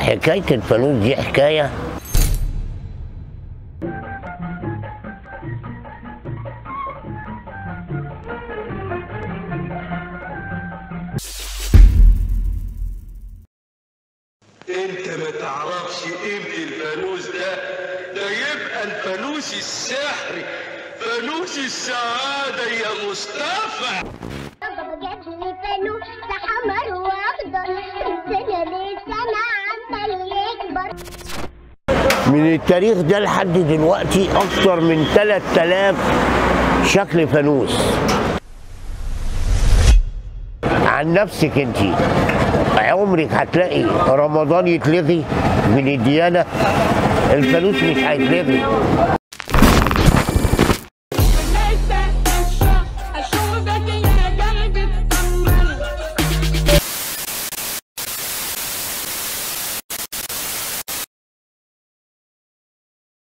حكايه الفانوس دي حكايه انت ما تعرفش قيمة الفانوس ده ده يبقى الفانوس السحري فانوس السعادة يا مصطفى بابا جاب لي فانوس حمر واخضر من سنه لسنه عمال يكبر من التاريخ ده لحد دلوقتي اكثر من 3000 شكل فانوس عن نفسك انت عمرك هتلاقي رمضان يتلغي من الديانه الفانوس مش هيتلغي